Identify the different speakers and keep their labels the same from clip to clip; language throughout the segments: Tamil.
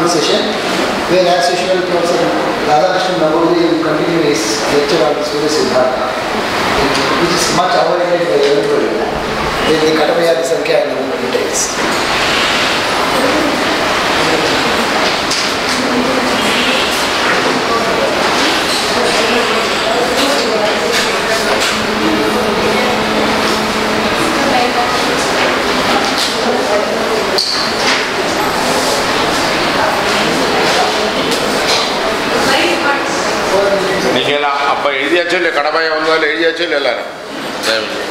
Speaker 1: session where as usual Professor Radhakrishnan Namboodir will continue his lecture on Surya Siddhartha which is much avoided by everybody. Then the Katabaya Sankhya and other details.
Speaker 2: நீங்கள் எல்லாம் அப்போ எழுதியாச்சும் இல்லை கடமையை வந்தாலும் எழுதியாச்சும் இல்லை எல்லாரும் தயவு செய்து.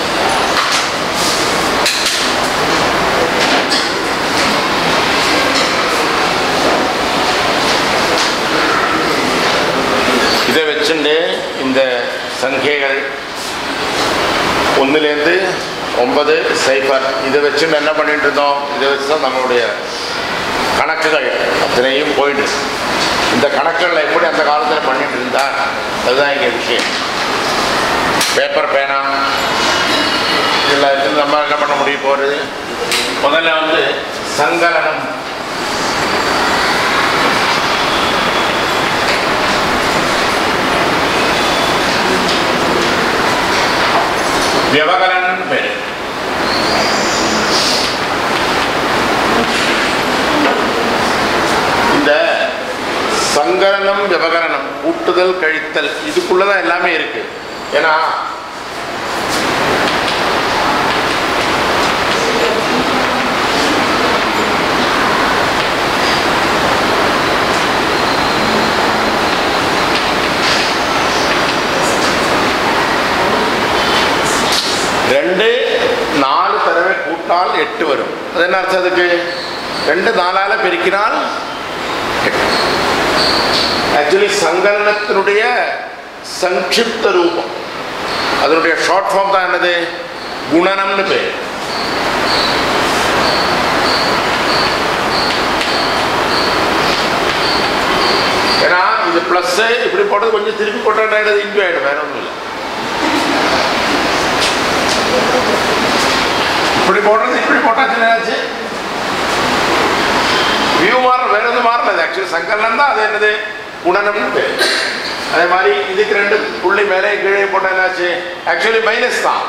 Speaker 2: இதை வச்சுட்டு இந்த சங்கைகள் ஒன்றுலேருந்து ஒன்பது சைஃபர் இதை வச்சுட்டு என்ன பண்ணிட்டு இருந்தோம் இதை வச்சு தான் நம்மளுடைய கணக்குகள் அத்தனையும் போயிட்டு இருக்கு. இந்த கணக்குகளில் எப்படி அந்த காலத்தில் பண்ணிட்டு இருந்தா அதுதான் இங்கே விஷயம் பேப்பர் பேனா இதில் எடுத்து நம்ம என்ன பண்ண முடியும் போகிறது முதல்ல வந்து சங்கலனம் வியவகலன் பேர் இந்த சங்கரணம் விவகரணம் கூட்டுதல் கழித்தல் இதுக்குள்ளதான் எல்லாமே இருக்கு ஏன்னா ரெண்டு நாலு தடவை கூட்டால் எட்டு வரும் அது என்ன அர்த்தம் அதுக்கு ரெண்டு நாலால பெருக்கினால் ஆக்சுவலி சங்கலனத்தினுடைய சங்கிப்த ரூபம் அதனுடைய ஷார்ட் ஃபார்ம் தான் என்னது குணனம்னு பேர் ஏன்னா இது ப்ளஸ் இப்படி போட்டது கொஞ்சம் திருப்பி போட்டாண்டது இங்கு ஆயிடும் வேற ஒன்றும் இல்லை இப்படி போடுறது இப்படி போட்டாச்சு என்னாச்சு வியூ மாற வேற எதுவும் மாறல அது ஆக்சுவலி சங்கலனம் தான் அது என்னது குணனம்னு பேர் அதே மாதிரி இதுக்கு ரெண்டு புள்ளி மேலே கீழே போட்டா என்னாச்சு ஆக்சுவலி மைனஸ் தான்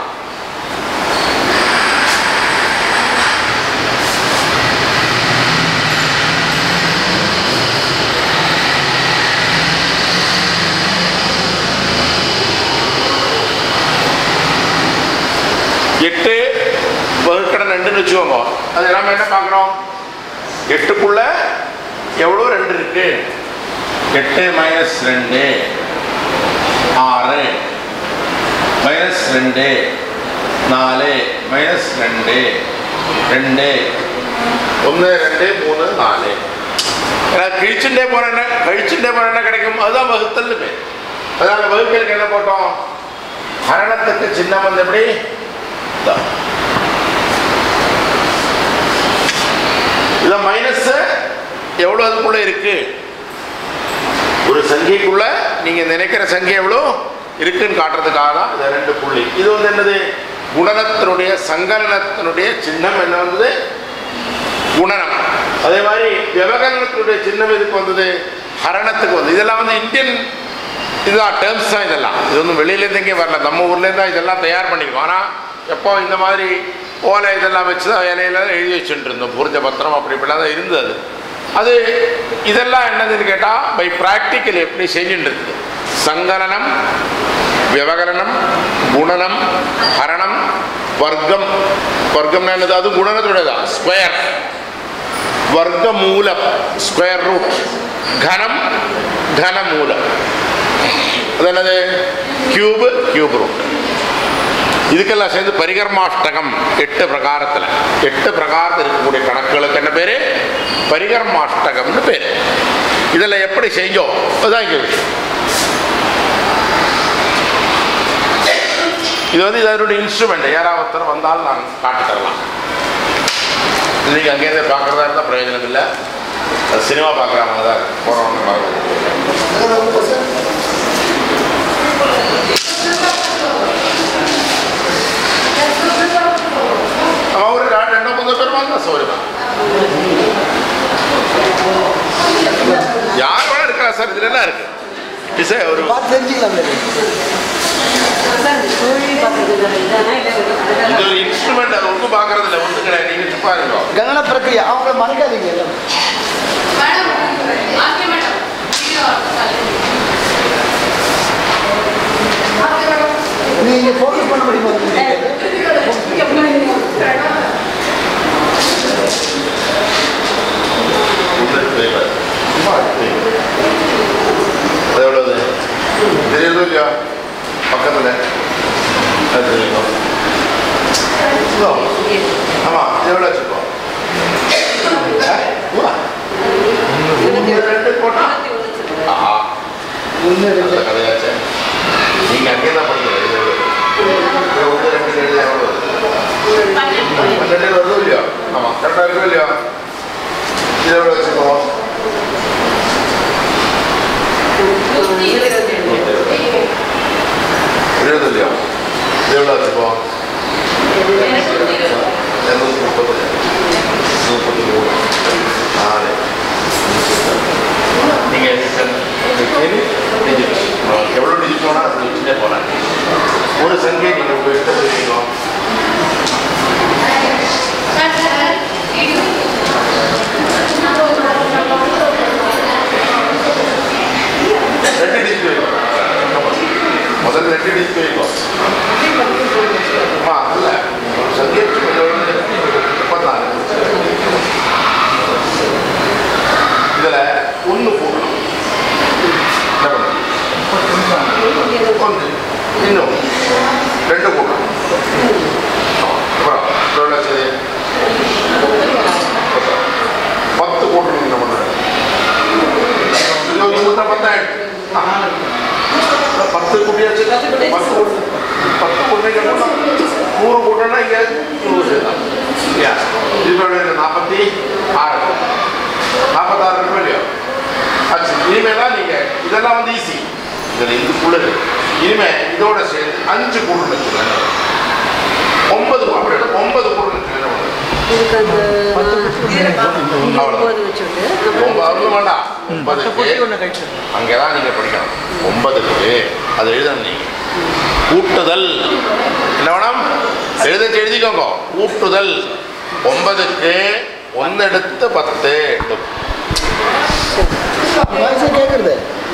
Speaker 2: எட்டு வகுக்கடை ரெண்டுன்னு வச்சுக்கோங்க அது நம்ம என்ன பார்க்குறோம் எட்டுக்குள்ள எவ்வளோ ரெண்டு இருக்கு எட்டு மைனஸ் ரெண்டு ஆறு மைனஸ் ரெண்டு நாலு மைனஸ் ரெண்டு ரெண்டு ஒன்று ரெண்டு மூணு நாலு ஏன்னா கிழிச்சுட்டே போறேன்னா கழிச்சுட்டே போற என்ன கிடைக்கும் அதுதான் வகுத்தல் பேர் அதனால வகுக்கலுக்கு என்ன போட்டோம் ஹரணத்துக்கு சின்னம் வந்து எப்படி இதான். இத மைனஸ் எவ்வளோ அதுக்குள்ள இருக்கு ஒரு சங்கைக்குள்ள நீங்க நினைக்கிற சங்கை எவ்வளோ இருக்குன்னு காட்டுறதுக்காக தான் இந்த ரெண்டு புள்ளி இது வந்து என்னது குணனத்தினுடைய சங்கலனத்தினுடைய சின்னம் என்ன வந்தது குணனம் அதே மாதிரி விவகரணத்தினுடைய சின்னம் எதுக்கு வந்தது ஹரணத்துக்கு வந்து இதெல்லாம் வந்து இந்தியன் இதுதான் டேர்ம்ஸ் தான் இதெல்லாம் இது ஒன்றும் வெளியிலேருந்து எங்கேயும் வரல நம்ம ஊர்லேருந்து தான் இதெல்லாம் தயார் பண்ணியிருக்கோம் ஆனால் எப்போ இந்த மாதிரி ஓலை இதெல்லாம் வச்சு தான் இலையில எழுதி வச்சுட்டு இருந்தோம் புரிஞ்ச பத்திரம் அப்படி இப்படிலாம் தான் இருந்தது அது இதெல்லாம் என்னதுன்னு கேட்டால் பை ப்ராக்டிக்கல் எப்படி செஞ்சுட்டு இருக்குது சங்கலனம் விவகரணம் குணனம் ஹரணம் வர்க்கம் வர்க்கம்னா என்னது அது குணனத்துடையதான் ஸ்கொயர் வர்க்கமூலம் ஸ்கொயர் ரூட் கனம் கனமூலம் அது என்னது கியூபு கியூப் ரூட் இதுக்கெல்லாம் சேர்ந்து பரிகர்மாஷ்டகம் எட்டு பிரகாரத்தில் எட்டு பிரகாரத்தில் இருக்கக்கூடிய கணக்குகளுக்கு என்ன பேர் பரிகர்மாஷ்டகம்னு பேர் இதில் எப்படி செஞ்சோம் அதுதான் இங்கே விஷயம் இது வந்து இதனுடைய இன்ஸ்ட்ருமெண்ட் யாராவது ஒருத்தர் வந்தாலும் நான் காட்டி தரலாம் இன்னைக்கு அங்கேருந்தே பார்க்குறதா இருந்தால் பிரயோஜனம் இல்லை அது சினிமா பார்க்குற மாதிரி தான் போகிறவங்க பார்க்க அவரு ரெண்டோ மூணு பேர் வாங்க சௌரியமா யார் வேணா இருக்கலாம் சார் இதுல என்ன இருக்கு இசை ஒரு
Speaker 1: பார்த்து தெரிஞ்சுக்கலாம்
Speaker 2: இது ஒரு இன்ஸ்ட்ருமெண்ட் அது ஒன்றும் பார்க்கறது இல்லை ஒன்றும் கிடையாது நீங்க சும்மா இருக்கோம்
Speaker 1: கணன பிரக்கிரியா அவங்கள மறக்காதீங்க எல்லாம் நீங்க ஃபோக்கஸ் பண்ண முடியுமா
Speaker 2: அது எவ்வளவு தெரியுதோ இல்லையா பக்கத்தில் அது தெரியுமா இதோ. ஆமா இது எவ்வளோ வச்சுக்கோ ரெண்டு போட்டா ஆஹா
Speaker 1: ஒன்று ரெண்டு
Speaker 2: நல்ல கதையாச்சே நீங்க அங்கே தான் படிக்கிறீங்க இது எவ்வளவு? இது ஒன்று ரெண்டு எழுதி எவ்வளோ ரெண்டு வருதோ இல்லையா ஆமா கரெக்டாக இருக்கோ இல்லையா இது எவ்வளோ வச்சுக்கோ இருபது இல்லையா இது எவ்வளோ வச்சுக்கோ இரநூத்தி முப்பது முப்பத்தி மூணு நாலு நீங்கள் டிஜிட் எவ்வளோ டிஜிட் வேணால் அது வச்சுட்டே போகலாம் ஒரு சங்கியை நீங்கள் உங்கள் இஷ்டத்துக்கு வைக்கணும் ரெண்டு டிஜிட் வைக்கணும் முதல்ல ரெண்டு டிஜிட் வைக்கணும் ஆ அல்ல ஒரு சங்கியை வச்சு கொஞ்சம் முப்பத்தாறு இதில் ஒன்று போடணும் என்ன பண்ணணும் ஒன்று இன்னும் ரெண்டு போடணும் அப்புறம் எவ்வளோ ஆச்சு? பத்து போட்டு என்ன பண்ணுறேன் இருபது மூட்டை பத்தாயிரம் ஆ. பத்து குட்டியாச்சு பத்து போட்டு பத்து பொண்ணுங்க நூறு போட்டோன்னா இங்கே நூறு சேர்த்தான் இல்லையா இதோட நாற்பத்தி ஆறு நாற்பத்தாறு ரூபாய் இல்லையா ஆச்சு இனிமேலாம் நீங்கள் இதெல்லாம் வந்து ஈஸி இதில் இதுக்குள்ள இருக்கு இனிமே இதோட சேர்ந்து அஞ்சு பொருள் வச்சுருங்க ஒன்பது அப்படி இல்லை, ஒன்பது பொருள் வச்சுருங்க ரொம்ப அவ்வளோ வேண்டாம் ஒன்பதுக்கு அங்கே தான் நீங்கள் படிக்கணும் ஒன்பதுக்கு அதை எழுதணும் நீங்கள் கூட்டுதல் என்ன வேணும் எழுத எழுதிக்கோங்க கூட்டுதல் ஒன்பதுக்கு ஒன்று எடுத்து பத்து
Speaker 1: வயசு கேட்குறது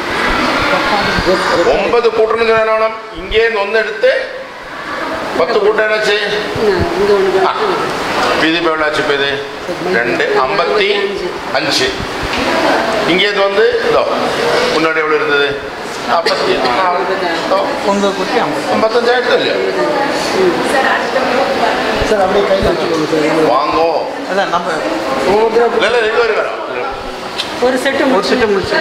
Speaker 2: ஒன்பது கூட்டணும் என்ன வேணும் இங்கேருந்து ஒன்று எடுத்து பத்து கூட்டம் என்னாச்சு ஆ, இது இப்போ எவ்வளோ இப்போ இது ரெண்டு ஐம்பத்தி அஞ்சு இங்கேருந்து வந்து இதோ முன்னாடி எவ்வளோ இருந்தது ஐம்பத்தி நாலு இதோ,
Speaker 3: ஒன்பது குட்டி ஐம்பது
Speaker 2: ஐம்பத்தஞ்சாயிரத்து இல்லையா
Speaker 1: சார் அப்படியே கையில் வச்சுக்கோங்க சார்
Speaker 2: வாங்கோ
Speaker 3: அதான் நம்ம
Speaker 2: இல்லை இல்லை இது வரும்
Speaker 4: ஒரு செட்டு
Speaker 3: ஒரு செட்டு முடிச்சு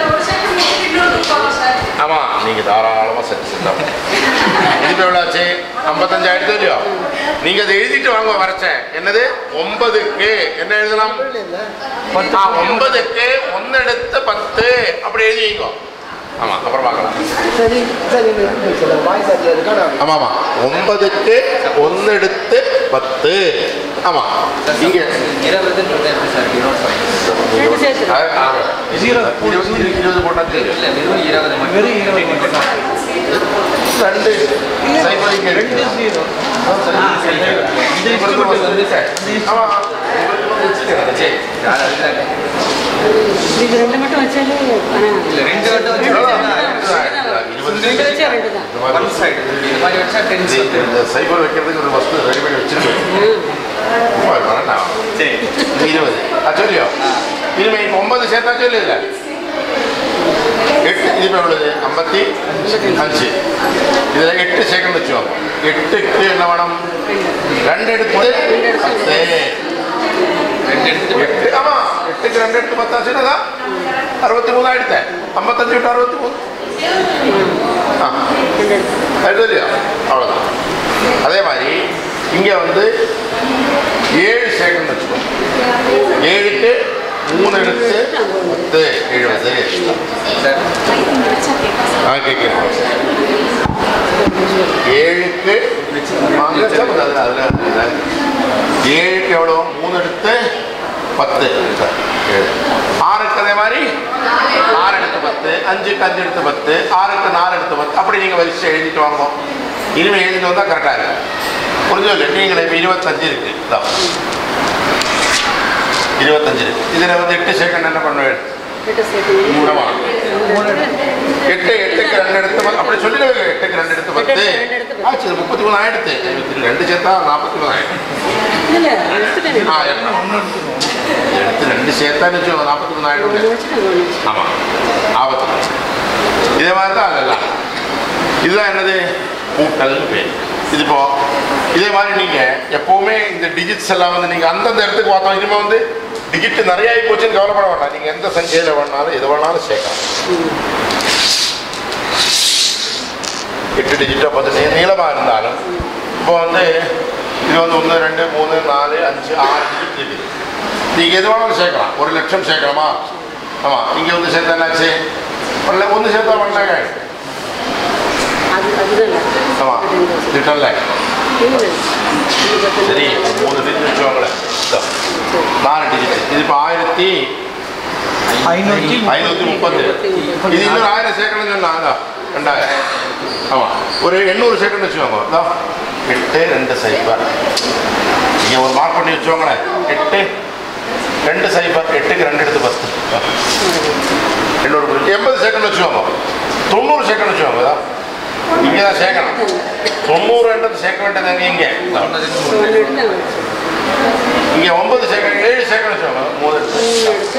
Speaker 2: ஆமாம் நீங்கள் தாராளமாக செட் செட்டாக இது இப்போ எவ்வளோ ஆச்சு ஐம்பத்தஞ்சாயிரத்து இல்லையோ நீங்கள் அதை எழுதிட்டு வாங்க வரைச்சேன் என்னது ஒன்பதுக்கு என்ன எழுதலாம் ஆ, ஒன்பதுக்கு ஒன்று எடுத்து பத்து அப்படி எழுதி வைங்கோ ஆமாம் அப்புறம் பார்க்கலாம்
Speaker 1: சரி சரி சார் வாய்ஸ் அது அதுக்கான
Speaker 2: ஆமாம் ஆமாம் ஒன்பதுக்கு ஒன்று எடுத்து பத்து ஆமாம் இங்கே
Speaker 5: இருபதுன்றது எப்படி சார் இன்னொரு சொல்லுங்க
Speaker 4: ரெண்டு சேர்த்து
Speaker 3: Zero.
Speaker 2: இருபது இருபது போட்டால் தெரியும்
Speaker 5: இல்லை வெறும் இருபது மட்டும்
Speaker 3: வெறும் இருபது மட்டும் தான்
Speaker 2: ரெண்டு சைபர் இங்கே
Speaker 3: ரெண்டு
Speaker 2: இருக்கு
Speaker 3: ஜீரோ இந்த
Speaker 2: இவருக்கு
Speaker 3: instrument
Speaker 2: வந்து சார் ஆமாம்
Speaker 5: சரி அது அதுதாங்க.
Speaker 4: இது ரெண்டு மட்டும் வச்சாலே
Speaker 5: இல்லை ரெண்டு மட்டும் வச்சு
Speaker 4: ரெண்டு வச்சா ரெண்டு தான்
Speaker 5: ஒன் சைடு இது மாதிரி வச்சா டென்
Speaker 2: இது இந்த சைபர் வைக்கிறதுக்கு ஒரு வஸ்து ரெடி பண்ணி வச்சிருக்கேன் வேண்டாம்
Speaker 5: சரி
Speaker 2: இருபது ஆ சொல்லியோ இனிமே இப்போ ஒன்பது சேர்த்தா சொல்லு இல்லை எட்டு இது இப்போ எவ்வளவு ஐம்பத்தி அஞ்சு இதில் எட்டு செகண்ட் வச்சுக்கோங்க எட்டுக்கு என்ன வேணும் ரெண்டு எடுத்து பத்து
Speaker 5: ரெண்டு எடுத்துட்டு
Speaker 2: எட்டு ஆமாம் எட்டுக்கு ரெண்டு எடுத்து பத்தாச்சுன்னா தான் அறுபத்தி மூணா எடுத்தேன் ஐம்பத்தஞ்சு விட்டு அறுபத்தி மூணு ஆ எடுத்து இல்லையா அவ்வளோதான் அதே மாதிரி இங்கே வந்து ஏழு செகண்ட் வச்சுக்கோ ஏழுக்கு மூணு எடுத்து பத்து எழுபது
Speaker 5: சார்
Speaker 2: நான் கேட்கிறேன் ஏழுக்கு வாங்க, சாப்பிடு, அதுல, அதுல, அதுல. ஏழுக்கு எவ்வளோ மூணு எடுத்து பத்து சார், ஏழு ஆறுக்கு நாலுக்கு அதே மாதிரி ஆறு எடுத்து பத்து அஞ்சுக்கு அஞ்சு எடுத்து பத்து ஆறுக்கு நாலு எடுத்து பத்து அப்படி நீங்கள் வரிசை எழுதிட்டு வாங்க இனிமேல் எழுதிட்டு வந்தால் கரெக்டாக இருக்கும் புரிஞ்சு இல்லை நீங்கள் இப்போ இருபத்தஞ்சு இருக்கு இதான் இருபத்தஞ்சு இருக்கு இதில் வந்து எட்டு செகண்ட் என்ன பண்ணுவேன்
Speaker 4: எட்டு சேர்த்து
Speaker 2: ஆமா. எட்டு எட்டுக்கு ரெண்டு எடுத்து பத்து- அப்படி சொல்லிடுவாங்க எட்டுக்கு ரெண்டு எடுத்து பத்து
Speaker 4: எட்டுக்கு ரெண்டு எடுத்து பத்து.
Speaker 2: ஆச்சு இது முப்பத்தி மூணு ஆயிடுத்து இருபத்தி ரெண்டு சேர்த்தா நாற்பத்தி மூணு ஆயிடுச்சு
Speaker 4: இல்லை எடுத்துட்டேன்
Speaker 2: ஆ எட்டு எடுத்து ரெண்டு சேர்த்தான்னு வச்சுக்கோங்க நாற்பத்தி மூணு ஆயிடும்
Speaker 4: ஒன்று வச்சுட்டு ஒன்று வச்சு
Speaker 2: ஆமாம் ஆபத்து இதே மாதிரி தான் அதெல்லாம் இதுதான் என்னது கூட்டல்னு பேர் இது இப்போ இதே மாதிரி நீங்கள் எப்போவுமே இந்த டிஜிட்ஸ் எல்லாம் வந்து நீங்கள் அந்தந்த இடத்துக்கு பார்த்தோம் இனிமேல் வந்து டிஜிட் நிறைய ஆகி போச்சுன்னு கவலைப்பட வேண்டாம் நீங்கள் எந்த சங்கையில் வேணாலும் எது வேணாலும் சேர்க்கலாம் எட்டு டிஜிட்டோ பத்து நீ- நீளமாக இருந்தாலும் இப்போ வந்து இது வந்து ஒன்று ரெண்டு மூணு நாலு அஞ்சு ஆறு டிஜிட் இருக்குது நீங்கள் எது வேணாலும் சேர்க்கலாம் ஒரு லட்சம் சேர்க்கலாமா ஆமாம் இங்கே வந்து சேர்த்தா என்னாச்சு ஒன்று ஒன்று சேர்த்தா பண்ணாங்க
Speaker 4: அது அதுதான்
Speaker 2: ஆமாம் லிட்டரில்
Speaker 4: இல்லை இது பத்து
Speaker 2: சரி மூணு டிஜிட் வச்சுக்கோங்களேன் இதோ. நாலு டிஜிட் இது இப்போ ஆயிரத்தி
Speaker 3: ஐநூற்றி
Speaker 2: ஐநூற்றி முப்பது இது இன்னொரு ஆயிரம் சேர்க்கணும்னு சொன்னாங்க ரெண்டாயிரம் ஆமாம் ஒரு எண்ணூறு செகண்ட் வச்சுக்கோங்க இதோ எட்டு ரெண்டு சைபர் நீங்கள் ஒரு மார்க் பண்ணி வச்சுக்கோங்களேன் எட்டு ரெண்டு சைபர் எட்டுக்கு ரெண்டு எடுத்து பத்து எண்ணூறு எண்பது செகண்ட் வச்சுக்கோங்க தொண்ணூறு செகண்ட் வச்சுக்கோங்க இதோ இங்கே தான் சேர்க்கணும் தொண்ணூறு என்றது சேர்க்க வேண்டியது எங்கே இங்கே இதோ.
Speaker 4: ஒன்று எடுத்து
Speaker 2: இங்கே ஒன்பது செகண்ட் ஏழு செகண்ட் வச்சுக்கோங்க மூணு எடுத்து
Speaker 4: எடுத்து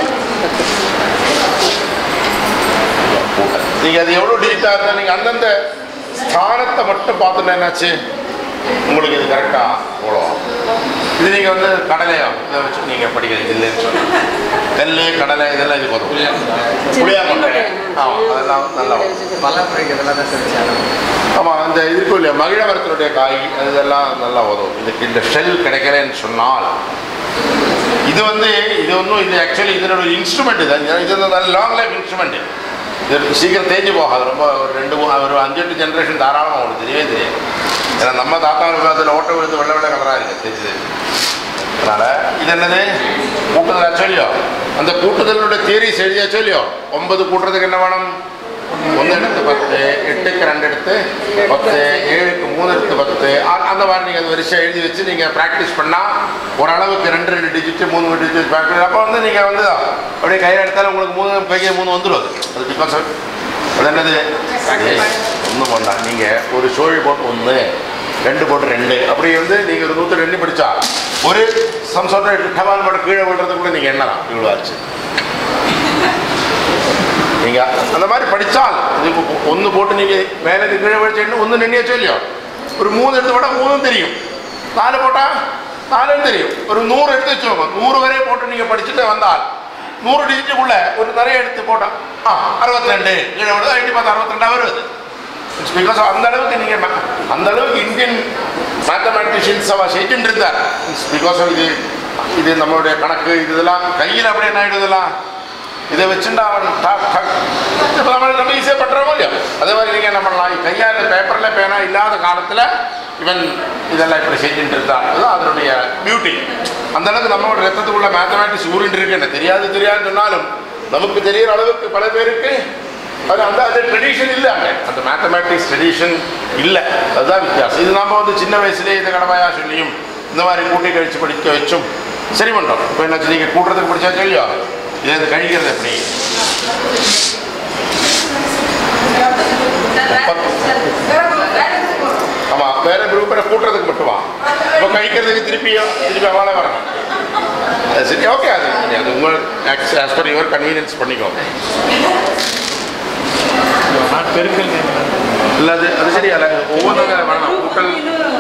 Speaker 4: பத்து
Speaker 2: நீங்கள் அது எவ்வளோ டிஜிட்டாக இருந்தால் நீங்கள் அந்தந்த ஸ்தானத்தை மட்டும் பார்த்துட்டா என்னாச்சு உங்களுக்கு இது கரெக்டாக போடும் இது நீங்கள் வந்து கடலையோ இதை வச்சு நீங்கள் படிக்கிறது இல்லைன்னு சொல்லுங்கள் நெல் கடலை இதெல்லாம் இது போதும் புளியாங்கொட்டை ஆமாம் அதெல்லாம் நல்லா வரும்
Speaker 5: பல்லாப்பறைக்கு இதெல்லாம் தான் சார் வச்சாங்க
Speaker 2: ஆமாம் அந்த இருக்கும் இல்லையா மகிழமரத்தினுடைய காய் அதெல்லாம் நல்லா உதவும் இதுக்கு இந்த ஷெல் கிடைக்கலன்னு சொன்னால் இது வந்து இது ஒன்றும் இது ஆக்சுவலி இதனோட இன்ஸ்ட்ருமெண்ட் இது இது வந்து நல்ல லாங் லைஃப் இன்ஸ்ட்ருமெண்ட் இது சீக்கிரம் தேஞ்சு போகாது ரொம்ப ஒரு ரெண்டு மூணு ஒரு அஞ்சு எட்டு ஜென்ரேஷன் தாராளமாக உங்களுக்கு தெரியவே தெரியும் ஏன்னா நம்ம தாத்தா அதில் ஓட்ட விழுந்து வெள்ளை வெள்ளை கலராக இருக்குது தெரிஞ்சு அதனால் இது என்னது கூட்டுதல் ஆச்சோலியோ அந்த கூட்டுதலுடைய தியரிஸ் எழுதியாச்சோ இல்லையோ ஒன்பது கூட்டுறதுக்கு என்ன வேணும் ஒன்று எடுத்து பத்து எட்டுக்கு ரெண்டு எடுத்து பத்து ஏழுக்கு மூணு எடுத்து பத்து அ- அந்த மாதிரி நீங்கள் அது வரிசை எழுதி வச்சு நீங்கள் ப்ராக்டிஸ் பண்ணால் ஓரளவுக்கு ரெண்டு ரெண்டு டிஜிட்டு மூணு டிஜிட் ப்ராக்டிஸ் அப்போ வந்து நீங்கள் வந்து அப்படியே கையில் எடுத்தாலும் உங்களுக்கு மூணு கையை மூணு வந்துடும் அது அது பிகாஸ் அது என்னது ஒன்றும் வேண்டாம் நீங்கள் ஒரு சோழி போட்டு ஒன்று ரெண்டு போட்டு ரெண்டு அப்படி வந்து நீங்கள் ஒரு நூற்றி ரெண்டு படித்தா ஒரு சம்சார டபால் போட்டு கீழே விழுறது கூட நீங்கள் எண்ணலாம் இவ்வளோ ஆச்சு நீங்க அந்த மாதிரி படிச்சால் இது இப்போ ஒன்று போட்டு நீங்க மேலே கீழே வச்சு ஒன்று நின்னிய சொல்லியோ ஒரு மூணு எடுத்து போட்டால் மூணும் தெரியும் நாலு போட்டா நாலும் தெரியும் ஒரு நூறு எடுத்து வச்சுக்கோங்க நூறு வரை போட்டு நீங்க படிச்சுட்டு வந்தால் நூறு டிஜிட்டுக்குள்ள ஒரு நிறைய எடுத்து போட்டா ஆ அறுபத்தி ரெண்டு கீழே விடுது ஐடி பார்த்து அறுபத்தி ரெண்டா வருது இட்ஸ் பிகாஸ் அந்த அளவுக்கு நீங்க ma- அந்த அளவுக்கு இந்தியன் மேத்தமேட்டிஷியன்ஸ் அவ செஞ்சுட்டு இருந்தார் இட்ஸ் பிகாஸ் இது இது நம்மளுடைய கணக்கு இது இதெல்லாம் கையில் அப்படியே என்ன ஆயிடுதெல்லாம் இதை வச்சுட்டு அவன் டக் டக் இப்போ நம்ம நம்ம ஈஸியாக பண்ணுறோமோ இல்லையோ அதே மாதிரி நீங்கள் என்ன பண்ணலாம் கையால் பேப்பரில் பேனா இல்லாத காலத்தில் இவன் இதெல்லாம் இப்படி செஞ்சுட்டு இருந்தான் அதுதான் அதனுடைய பியூட்டி அந்த அளவுக்கு நம்மளோட ரத்தத்துக்குள்ள மேத்தமேட்டிக்ஸ் ஊறிட்டு இருக்கு எனக்கு தெரியாது தெரியாதுன்னு சொன்னாலும் நமக்கு தெரியிற அளவுக்கு பல பேருக்கு அது அந்த அந்த ட்ரெடிஷன் இல்லை அங்கே அந்த மேத்தமேட்டிக்ஸ் ட்ரெடிஷன் இல்லை அதுதான் வித்தியாசம் இது நம்ம வந்து சின்ன வயசுலேயே இந்த கடமையாக சொல்லியும் இந்த மாதிரி கூட்டி கழிச்சு படிக்க வச்சும் சரி பண்ணுறோம் இப்போ என்ன நீங்கள் கூட்டுறதுக்கு படிச்சா சொல்லியோ இதை இது கழிக்கிறது எப்படி ஆமாம் வேற குரூப்பில் கூட்டுறதுக்கு மட்டுமா இப்போ கழிக்கிறதுக்கு திருப்பியோ திருப்பி அவளை வரணும் அது சரி ஓகே அது அது உங்கள் ஆஸ் பர் யுவர் கன்வீனியன்ஸ் பண்ணிக்கோங்க
Speaker 3: நான் பெருக்கல்
Speaker 2: இல்லை அது அது சரியா ஒவ்வொன்றும் வேணாம் கூட்டல்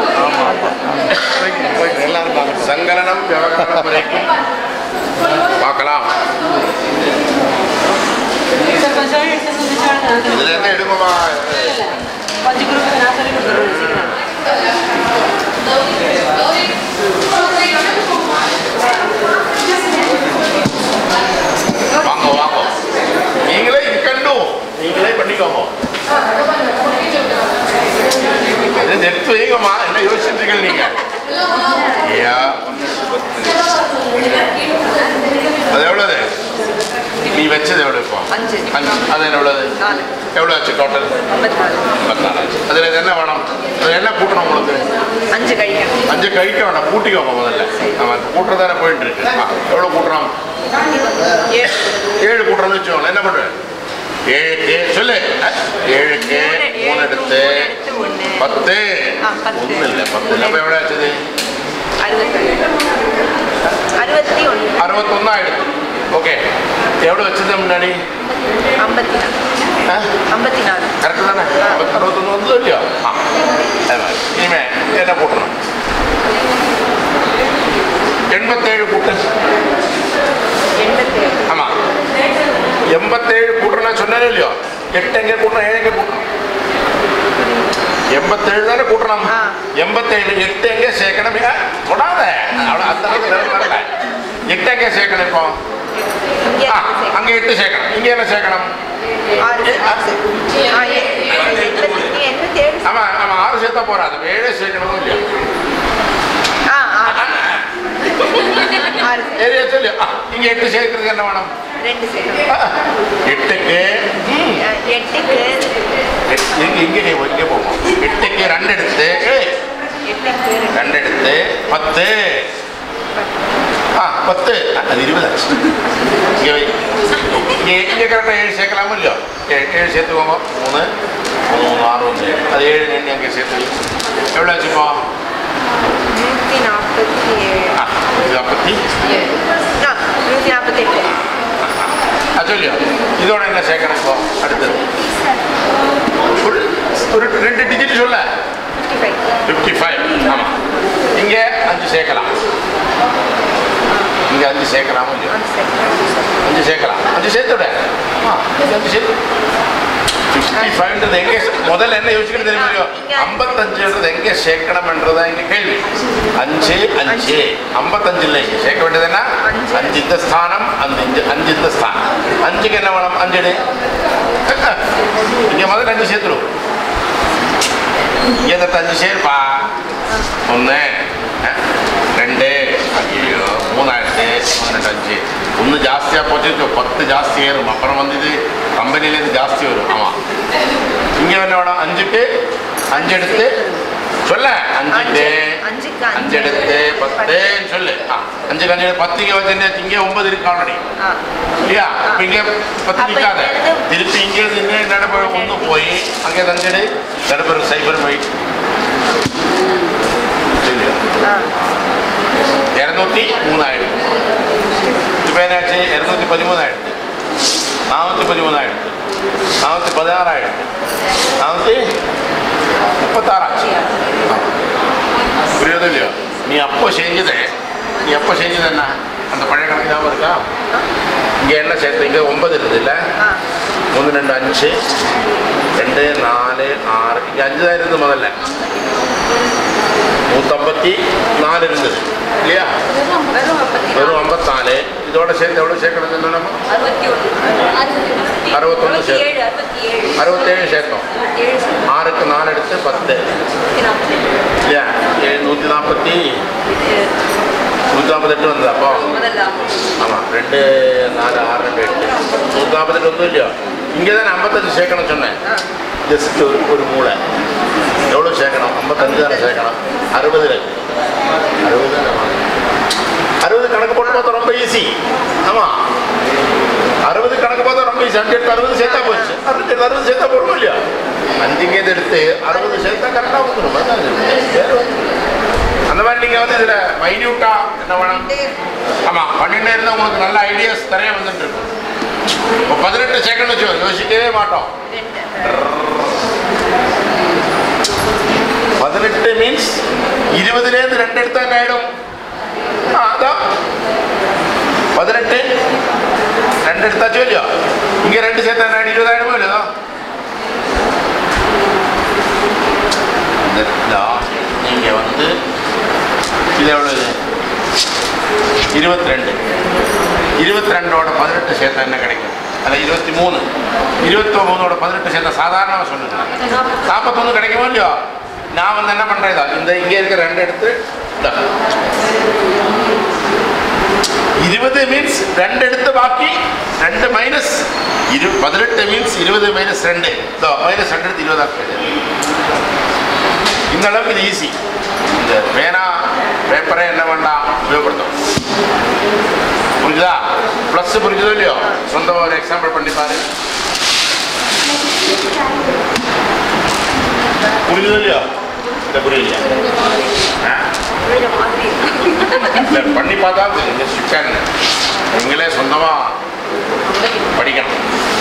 Speaker 3: எல்லாரும் பார்க்கணும்
Speaker 2: சங்கலனம் விவகாரம் வரைக்கும் பார்க்கலாம்
Speaker 4: சார் கொஞ்சம் எடுத்து வந்து
Speaker 2: இதுல இருந்து எடுக்குமா
Speaker 4: பஞ்சு குரூப்புக்கு நான் சொல்லி கொடுத்துருவேன் சீக்கிரம்
Speaker 2: வாங்க வாங்க நீங்களே இக்கண்டு நீங்களே பண்ணிக்கோங்க இது எடுத்து வைங்கம்மா என்ன யோசிச்சுட்டு நீங்க ஐயா
Speaker 4: அஞ்சு
Speaker 2: அஞ்சு அது என்ன உள்ளது
Speaker 4: நாலு
Speaker 2: எவ்வளோ ஆச்சு டோட்டல்
Speaker 4: ஐம்பத்தி நாலு
Speaker 2: ஐம்பத்தாறு ஆச்சு அதில் இது என்ன வேணும் அது என்ன கூட்டணும் உங்களுக்கு
Speaker 4: அஞ்சு கழிக்கணும்
Speaker 2: அஞ்சு கழிக்க வேண்டாம் கூட்டிக்கோங்க முதல்ல நம்ம கூட்டுறதானே போயிட்டு இருக்கு ஆ, எவ்வளோ கூட்டுறோம்
Speaker 4: ஏழு
Speaker 2: ஏழு கூட்டுறோம்னு வச்சுக்கோங்களேன் என்ன பண்ணுவேன் ஏழுக்கு சொல்லு அஹ், ஏழுக்கு மூணு எடுத்து
Speaker 4: எடுத்து ஒன்று
Speaker 2: பத்து
Speaker 4: ஆ, பத்து.
Speaker 2: ஒன்றும் இல்லை பத்து இல்லை அப்போ எவ்வளோ ஆச்சுது
Speaker 4: அறுபத்தி அறுபத்தி ஒன்று
Speaker 2: அறுபத்தொன்னு ஆயிடுது ஓகே எவ்வளோ வச்சது முன்னாடி
Speaker 4: ஐம்பத்தி நாலு ஐம்பத்தி நாலு
Speaker 2: கரெக்டு தானே ஐம்பத்தி அறுபத்தொன்று வந்தது இல்லையா ஆ அது மாதிரி இனிமே என்ன கூட்டணும் எண்பத்தேழு கூட்டு
Speaker 4: எண்பத்தி ஏழு
Speaker 2: ஆமாம் எண்பத்தேழு கூட்டுறேன் சொன்னாலே இல்லையோ எட்டு எங்கே கூட்டணும் ஏழு எங்கே கூட்டணும் எண்பத்தேழு தானே கூட்டணும்
Speaker 4: ஆ.
Speaker 2: எண்பத்தேழு எட்டு எங்கே சேர்க்கணும் ஏ, தொடாத அவ்வளோ அந்த அளவுக்கு நிலைமை வரல எட்டு எங்கே சேர்க்கணும் இப்போ
Speaker 4: இங்கே
Speaker 2: ஆ,
Speaker 4: அஞ்சு
Speaker 2: அங்கே எட்டு சேர்க்கணும் இங்கே என்ன சேர்க்கணும்
Speaker 4: ஆறு ஆறு ஆ ஏ எண்பத்தி எண்பத்தி ஏழு
Speaker 2: ஆமா ஆமா ஆறு சேர்த்தா போறாது ஏழே சேர்க்கணும் இல்லையா
Speaker 4: ஆ ஆறு ஆறு சரி.
Speaker 2: ஏரியா சொல்லு ஆ, இங்க எட்டு சேர்க்கறதுக்கு என்ன வேணும்
Speaker 4: ரெண்டு சரி
Speaker 2: ஆ, எட்டுக்கு ம்,
Speaker 4: எட்டுக்கு
Speaker 2: எட்- இங்க இங்க நீ இங்க போவோம் எட்டுக்கு ரெண்டு எடுத்து ஏய்,
Speaker 4: எட்டுக்கு
Speaker 2: ரெண்டு எடுத்து பத்து ஆ பத்து ஆ, அது இருபது ஆச்சு இங்க வை. இங்க இங்க கரெக்டாக ஏழு சேர்க்கலாமா இல்லையோ ஏ- ஏழு சேர்த்துக்கோங்க மூணு மூணு மூணு ஆறு ஒன்று அது ஏழு ரெண்டு அங்கே சேர்த்து வை. எவ்வளோ ஆச்சுப்போ
Speaker 4: நூற்றி நாற்பத்தி ஏழு
Speaker 2: ஆ இது நாற்பத்தி
Speaker 4: ஏழு ஆ நூற்றி நாற்பத்தி எட்டு
Speaker 2: அது சொல்லியோ இதோட என்ன சேர்க்கணும் இப்போ அடுத்தது ஒரு ஒரு ரெண்டு டிஜிட் சொல்ல
Speaker 4: ஃபிஃப்டி ஃபைவ்
Speaker 2: ஃபிஃப்டி ஃபைவ் ஆமாம் இங்கே அஞ்சு சேர்க்கலாம் இங்கே அஞ்சு சேர்க்கலாமா இல்லையா அஞ்சு சேர்க்கலாம் அஞ்சு சேர்த்துட ஆ இங்க அஞ்சு சேர்த்து ஃபிஃப்டி ஃபைவ்ன்றது எங்கே முதல்ல என்ன யோசிக்கிறது தெரியுமா ஐம்பத்தஞ்சுன்றது எங்கே சேர்க்கணும்ன்றதா இங்கே கேள்வி அஞ்சு அஞ்சு ஐம்பத்தஞ்சு இல்லை இங்கே சேர்க்க வேண்டியது என்ன
Speaker 4: அஞ்சு.
Speaker 2: அஞ்சு இந்த ஸ்தானம் அந்த இஞ்சு அஞ்சு இந்த ஸ்தானம் அஞ்சுக்கு என்ன வேணும் அஞ்சு எடு இங்கே முதல்ல அஞ்சு சேர்த்துடும் இங்கே இந்த அஞ்சு சேர்ப்பா ஒன்று ரெண்டு ஐயோ மூணாயிரத்து பன்னெண்டு அஞ்சு ஒன்று ஜாஸ்தியாக போச்சு இப்போ பத்து ஜாஸ்தி ஏறும் அப்புறம் வந்து இது கம்பெனிலேருந்து ஜாஸ்தி வரும் ஆமாம் இங்கே என்ன வேணும் அஞ்சுக்கு அஞ்சு எடுத்து சொல்ல அஞ்சுக்கு
Speaker 4: அஞ்சுக்கு
Speaker 2: அஞ்சு
Speaker 4: அஞ்சு
Speaker 2: எடுத்து பத்துன்னு சொல்லு ஆ அஞ்சுக்கு அஞ்சு எடுத்து பத்து இங்கே வச்சு இங்கே ஒன்பது இருக்கு ஆல்ரெடி
Speaker 4: ஆ
Speaker 2: இல்லையா இப்போ இங்கே பத்து
Speaker 4: அப்ப
Speaker 2: நிற்காத
Speaker 4: இங்க இருந்து-
Speaker 2: திருப்பி இங்கே இருந்து நடைபெற ஒன்று போய் அங்கே தஞ்சடு நடைபெற சைபர் போய் இல்லையா
Speaker 4: ஆ
Speaker 2: இரநூத்தி மூணாயிரம் இப்போ என்னாச்சு இரநூத்தி பதிமூணாயிரத்து நானூற்றி பதிமூணாயிரத்து நானூற்றி பதினாறாயிரத்து நானூற்றி முப்பத்தாறாச்சு புரியுது இல்லையோ நீ அப்போ செஞ்சது நீ எப்போ செஞ்சது என்ன அந்த பழைய கணக்கு ஞாபகம் இருக்கா இங்கே என்ன சேர்த்து இங்கே ஒன்பது இருக்குது இல்லை
Speaker 4: ஆ
Speaker 2: ஒன்று ரெண்டு அஞ்சு ரெண்டு நாலு ஆறு இங்கே அஞ்சு தான் இருந்தது முதல்ல நூற்றம்பத்தி நாலு இருந்தது இல்லையா
Speaker 4: வெறும் ஐம்பத்தி
Speaker 2: வெறும் ஐம்பத்தாலு இதோட சேர்த்து எவ்வளோ சேர்க்கணும் சொன்னோம்
Speaker 4: அறுபத்தி ஒன்று
Speaker 2: அறுபத்தொன்று
Speaker 4: அறுபத்தி
Speaker 2: சேர்த்து
Speaker 4: ஏழு அறுபத்தி ஏழு
Speaker 2: அறுபத்தேழு சேர்த்தோம்
Speaker 4: ஏழு
Speaker 2: ஆறுக்கு நாலு எடுத்து பத்து
Speaker 4: நூற்றி நாற்பத்தி
Speaker 2: இல்லையா ஏழு நூற்றி நாற்பத்தி நூற்றி நாற்பத்தெட்டு வந்தது அப்போ
Speaker 4: முதல்ல
Speaker 2: ஆமாம் ரெண்டு நாலு ஆறு ரெண்டு எட்டு நூற்றி நாற்பத்தெட்டு வந்து இல்லையோ இங்கே தான் ஐம்பத்தஞ்சு சேர்க்கணும் சொன்னேன்
Speaker 4: ஆ
Speaker 2: ஜஸ்ட் ஒரு ஒரு மூளை எவ்வளோ சேர்க்கணும் ஐம்பத்தஞ்சு தானே சேர்க்கணும் அறுபது இருக்கு அறுபது தானே அறுபது கணக்கு போட்டு பார்த்தா ரொம்ப ஈஸி ஆமாம் அறுபது கணக்கு பார்த்தா ரொம்ப ஈஸி அஞ்சு எடுத்து அறுபது சேர்த்தா போச்சு அறுபது எடுத்து அறுபது சேர்த்தா போடுவோம் இல்லையா அஞ்சுங்கேது எடுத்து அறுபது சேர்த்தா கரெக்டாக வந்துடும் அதான் இது. வேற ஒண்ணும் இல்ல. அந்த மாதிரி நீங்கள் வந்து இதில் மைன்யூட்டாக என்ன வேணும் ஆமாம் பண்ணிட்டே இருந்தால் உங்களுக்கு நல்ல ஐடியாஸ் நிறைய வந்துட்டு இருக்கும் இப்போ பதினெட்டு செகண்ட் வச்சு யோசிக்கவே மாட்டோம் பதினெட்டு மீன்ஸ் இருபதுலேருந்து ரெண்டு எடுத்தா என்ன ஆயிடும் ஆ, அதான் பதினெட்டு ரெண்டு எடுத்தாச்சோ இல்லையோ இங்க ரெண்டு சேர்த்தா என்ன ஆயிடும்? இருபதாயிரமோ இல்லையோ இந்த last நீங்க வந்து இது எவ்வளவு இருபத்தி ரெண்டு இருபத்தி ரெண்டோட பதினெட்டு சேர்த்தா என்ன கிடைக்கும் அதில் இருபத்தி மூணு இருபத்தி மூணோட பதினெட்டு சேர்த்தா சாதாரணமாக சொல்லுங்க நாற்பத்தொன்று கிடைக்குமோ இல்லையோ நான் வந்து என்ன பண்ணுறேன் இதா இந்த இங்கே இருக்க ரெண்டு எடுத்து இதா. இருபது மீன்ஸ் ரெண்டு எடுத்து பாக்கி ரெண்டு மைனஸ் இரு பதினெட்டு மீன்ஸ் இருபது மைனஸ் ரெண்டு இதோ மைனஸ் ரெண்டு எடுத்து இருபதாக இந்த அளவுக்கு இது ஈஸி இந்த பேனா பேப்பரை என்ன வேண்டாம் உபயோகப்படுத்தும் புரிஞ்சுதா ப்ளஸ் புரிஞ்சுதோ இல்லையோ சொந்தமாக ஒரு எக்ஸாம்பிள் பண்ணி பாரு புரிஞ்சுதோ இல்லையோ இல்லை புரியலையா ஆ? இல்லை பண்ணி பார்த்தா தெரியும் சிக்கன் நீங்களே சொந்தமாக படிக்கணும்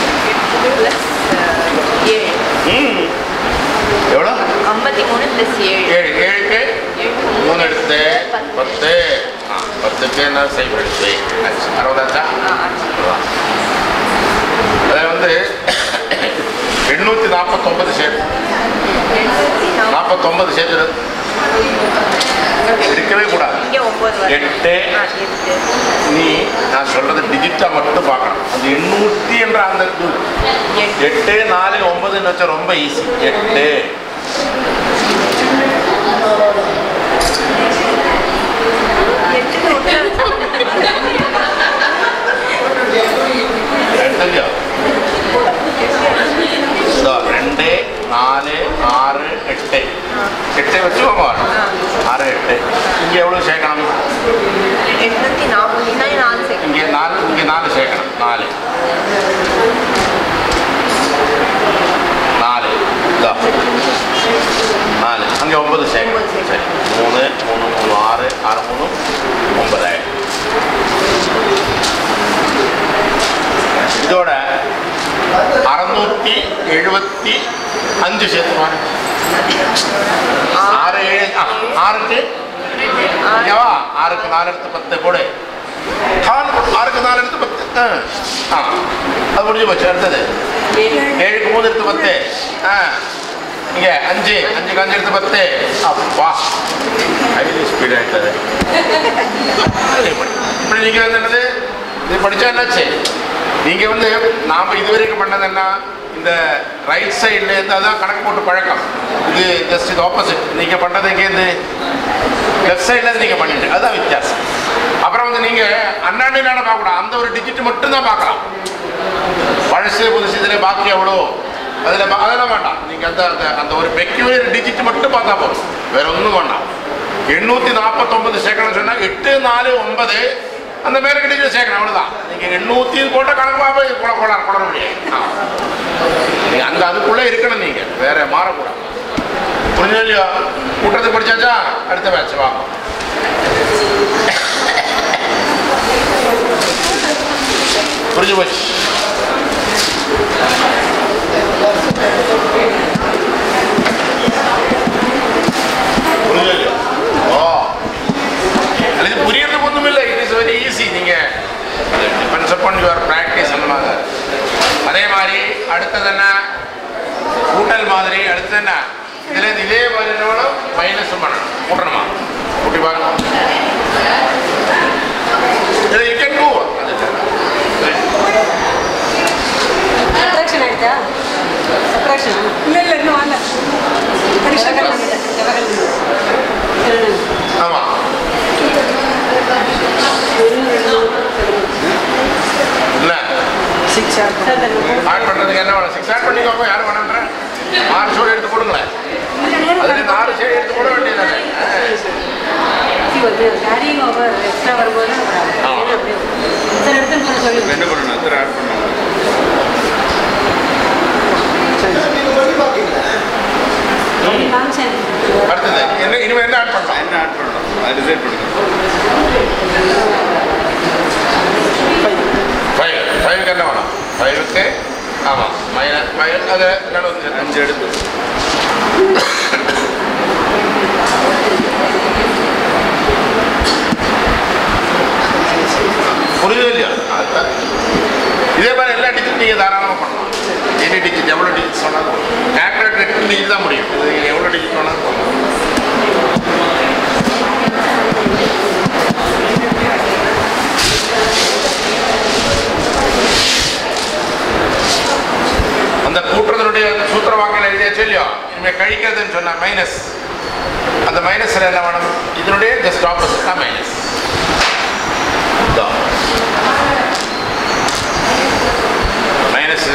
Speaker 4: ஏழு
Speaker 2: ம் எவ்வளோ
Speaker 4: ஐம்பத்தி மூணு ப்ளஸ் ஏழு
Speaker 2: ஏழு ஏழுக்கு மூணு எடுத்து பத்து ஆ பத்துக்கு என்ன சைபர் எடுத்து ஆச்சு. அறுபதாச்சா அறுபதா. அதில் வந்து எண்ணூற்றி நாற்பத்தொம்பது சேர்த்து நாற்பத்தொம்பது சேர்த்து இருக்கவே கூடாது
Speaker 4: இங்கே ஒம்பது வரும்
Speaker 2: எட்டு
Speaker 4: ஆ, எட்டு
Speaker 2: நீ நான் சொல்றது டிஜிட்டா மட்டும் பார்க்கணும் அந்த எண்ணூற்றி என்ற அந்த இது
Speaker 4: எட்டு
Speaker 2: எட்டு நாலு ஒன்பதுன்னு வச்சா ரொம்ப ஈஸி எட்டு
Speaker 4: எட்டுக்கு ஒன்று
Speaker 2: எடுத்துக்கோ இதோ ரெண்டு நாலு ஆறு எட்டு எட்டு வச்சுக்கோங்க ஆறு எட்டு இங்கே எவ்வளோ சேர்க்கணும்
Speaker 4: எட்நூற்றி நாற்பத்தி நாலு செகண்ட்
Speaker 2: இங்கே நாலு இங்கே நாலு சேர்க்கணும் நாலு நாலு இதோ நாலு அங்கே ஒன்பது சேர்க்கணும் சரி மூணு மூணு மூணு ஆறு ஆறு மூணு ஒன்பதாயிரம் இதோட அறுநூத்தி எழுபத்தி அஞ்சு சேர்த்துவாங்க ஆறு ஏழு ஆ, ஆறுக்கு ஓகேவா ஆறுக்கு நாலு எடுத்து பத்து கூட ஆறு ஆறுக்கு நாலு எடுத்து பத்து ஆ ஆ அது முடிஞ்சு போச்சு அடுத்தது ஏழுக்கு மூணு எடுத்து பத்து ஆ இங்கே அஞ்சு அஞ்சுக்கு அஞ்சு எடுத்து பத்து அப்பா ஹைலி ஸ்பீட் ஆகிட்டது இப்படி நீங்கள் வந்து என்னது இது படித்தா என்னாச்சு நீங்கள் வந்து நாம் இதுவரைக்கும் பண்ணது என்ன இந்த ரைட் சைட்லேருந்து அதான் கணக்கு போட்டு பழக்கம் இது ஜஸ்ட் இது ஆப்போசிட் நீங்கள் பண்ணுறது எங்கேருந்து லெஃப்ட் சைடில் நீங்கள் பண்ணிட்டு அதுதான் வித்தியாசம் அப்புறம் வந்து நீங்கள் அண்ணாண்டு நாட பார்க்கக்கூடாது அந்த ஒரு டிஜிட் மட்டும் தான் பார்க்கலாம் பழசு புதுசு இதில் பாக்கி எவ்வளோ அதில் அதெல்லாம் வேண்டாம் நீங்கள் அந்த அந்த அந்த ஒரு பெக்யூலர் டிஜிட் மட்டும் பார்த்தா போதும் வேற ஒன்றும் வேண்டாம் எண்ணூற்றி நாற்பத்தொம்பது சேர்க்கணும்னு சொன்னால் எட்டு நாலு ஒன்பது அந்த மேற்கு டிஜிட் சேர்க்கணும் அவ்வளோதான் நீங்கள் எண்ணூற்றி போட்ட கணக்காக போய் கொட கொட கொட முடியாது ஆ. நீங்க அந்த அதுக்குள்ளே இருக்கணும் நீங்கள் வேற மாறக்கூடாது புரிஞ்சு இல்லையா கூட்டத்தை படிச்சாச்சா அடுத்த பேட்ச் வா புரிஞ்சு போச்சு புரிஞ்சு இல்லையா ஓ அல்ல, இது புரியறதுக்கு ஒன்றும் இல்லை இட் இஸ் வெரி ஈஸி நீங்கள் டிபெண்ட்ஸ் அப்பான் யுவர் ப்ராக்டிஸ் அந்த மாதிரி அதே மாதிரி அடுத்தது என்ன கூட்டல் மாதிரி அடுத்தது என்ன இதில் இதே மாதிரி என்ன மைனஸும் பண்ணணும் கூட்டணுமா கூட்டி பாருங்க இதில் you can do
Speaker 4: ಸಬ್ಟ್ರಾಕ್ಷನ್ ಆಯ್ತಾ ಸಬ್ಟ್ರಾಕ್ಷನ್ ಇಲ್ಲ ಇಲ್ಲ ಇನ್ನೂ ಅಲ್ಲ
Speaker 2: ஆமாம் இல்லை
Speaker 4: ಸಿಕ್ಸ್
Speaker 2: ஆட் பண்ணுறதுக்கு என்ன வேணும் சிக்ஸ் ஆட் பண்ணிக்கோங்க யாரும் வேணான்றேன் ஆறு சோடு எடுத்து கொடுங்களேன் அதுலேருந்து ஆறு சைடு எடுத்து போட வேண்டியதானே
Speaker 4: ಗಾಡಿ ಎಕ್ಸ್ಟ್ರಾ ಬರ್ಬೋದು
Speaker 2: ஆ.
Speaker 4: ಸರ್ எடுத்து சொல்லி
Speaker 5: என்ன பண்ணணும் சார் ஆட் பண்ணணும்
Speaker 1: நீங்கள் பண்ணி பார்க்கீங்களா
Speaker 4: காமிச்சேன்
Speaker 2: அடுத்தது என்ன இனிமேல் என்ன ஆட் பண்ணலாம்
Speaker 5: என்ன ஆட் பண்ணணும் அது டிசைட் பண்ணுங்க
Speaker 2: ஃபைவ் ஃபைவுக்கு என்ன வேணும் ஃபைவுக்கு ஆமாம் மைனஸ் ஃபைவ் அது நடுவு
Speaker 5: அஞ்சு எடுத்து
Speaker 2: புரியுது இல்லையா அதுதான் இதே மாதிரி எல்லா டிஜிட் நீங்கள் தாராளமாக பண்ணலாம் எனி டிஜிட் எவ்வளோ டிஜிட் சொன்னாலும் ஆக்டர் எட்டு டிஜிட் தான் முடியும் இது நீங்கள் எவ்வளோ டிஜிட் வேணாலும் பண்ணலாம் அந்த கூட்டுறதனுடைய சூத்திர வாக்கில் எழுதியாச்சு இல்லையோ இனிமேல் கழிக்கிறதுன்னு சொன்னா மைனஸ் அந்த மைனஸில் என்ன வேணும் இதனுடைய ஜஸ்ட் ஆப்போசிட் தான் மைனஸ் மைனஸ்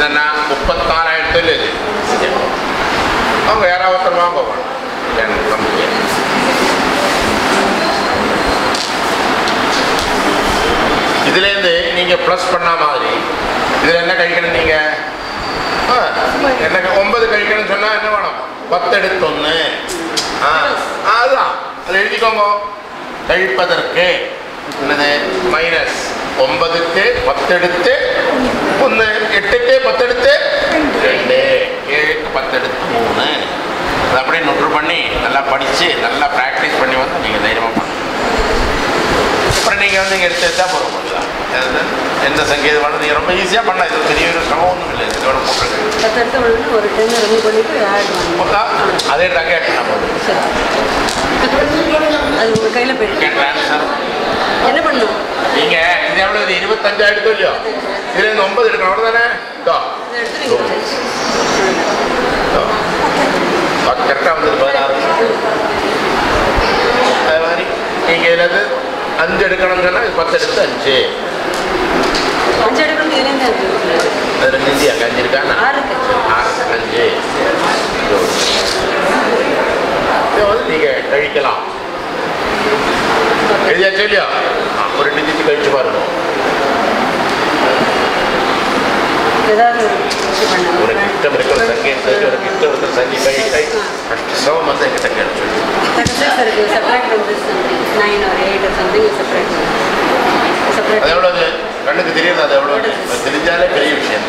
Speaker 2: நீங்கள் ப்ளஸ் பண்ண மாதிரி இதில் என்ன கழிக்கணும் நீங்கள் ஆ, என்ன க- ஒன்பது கழிக்கணும்னு சொன்னால் என்ன வேணும் பத்து எடுத்து ஒன்று ஆ அதுதான் அதை எழுதிக்கோங்க கழிப்பதற்கு என்னது மைனஸ் ஒன்பதுக்கு பத்து எடுத்து ஒன்று எட்டுக்கு பத்து எடுத்து ரெண்டு ஏழுக்கு பத்து எடுத்து மூணு அதை அப்படியே நொட்டு பண்ணி நல்லா படித்து நல்லா ப்ராக்டிஸ் பண்ணி வந்து நீங்கள் தைரியமாக பண்ணணும் அப்புறம் நீங்கள் வந்து இங்கே எடுத்து எடுத்தா போகிற போதுதான் எந்த சங்கீதம் வேணும் நீங்கள் ரொம்ப ஈஸியாக பண்ணலாம் இது பெரிய ஒரு சிரமம் ஒன்றும் இல்லை இதோட போட்டுருக்கு
Speaker 4: பத்து எடுத்த உடனே ஒரு டென் ரிமூவ் பண்ணிட்டு ஆட் பண்ணணும்
Speaker 2: அதே ட்ரக் ஆட் பண்ண போதும்
Speaker 4: சரி அது உங்கள் கையில் போயிட்டு
Speaker 2: ட்ரான்ஸ்ஃபர்
Speaker 4: என்ன பண்ணணும்
Speaker 2: நீங்கள் இது எவ்வளோ இது இருபத்தஞ்சா எடுத்தோம் இல்லையோ இதில் இந்த ஒன்பது எடுக்கணும் அவ்வளோ தானே இதோ
Speaker 4: இதை எடுத்து நீங்கள்
Speaker 2: கரெக்டாக வந்தது பதினாறு அது மாதிரி நீங்கள் இதில் இருந்து அஞ்சு எடுக்கணும்னு சொன்னால் இது பத்து எடுத்து அஞ்சு
Speaker 4: அஞ்சு எடுக்கணும் இதுலேருந்து அஞ்சு
Speaker 2: அது ரெண்டு இந்தியா அஞ்சு இருக்கா
Speaker 4: ஆறு இருக்கு.
Speaker 2: ஆறு அஞ்சு இதை வந்து நீங்கள் கழிக்கலாம் எழுதியாச்சு இல்லையா ஆ, ஒரு டிஜிட் கழிச்சு பாருங்க
Speaker 4: ஏதாவது ஒரு இது பண்ணணும்.
Speaker 2: ஒரு கிட்டம் இருக்கிற சங்கீதத்தை ஒரு கிட்டம் இருக்கிற சங்கி கை கை ஃபஸ்ட்டு சிரமம் வந்து என்கிட்ட கேட்டு
Speaker 4: Success இருக்கு separate from this something nine or eight or something is separate. Separate.
Speaker 2: அது எவ்வளவு கண்ணுக்கு தெரியுது அது எவ்வளவு அது தெரிஞ்சாலே பெரிய விஷயம்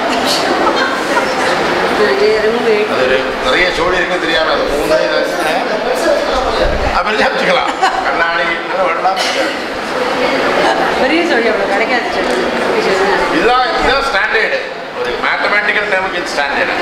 Speaker 4: இது remove eight.
Speaker 2: அது ஒரு நிறைய சோழி இருக்கு தெரியாம அது மூணு இது, அப்படி ஜாபிச்சுக்கலாம் கண்ணாடி இதெல்லாம் வேண்டாம்
Speaker 4: பெரிய சொல்லி அவ்வளோ கிடைக்காது சொல்லி.
Speaker 2: இதுதான் இதுதான் ஸ்டாண்டர்டு ஒரு மேத்தமேட்டிக்கல் டேமுக்கு இது ஸ்டாண்டர்டு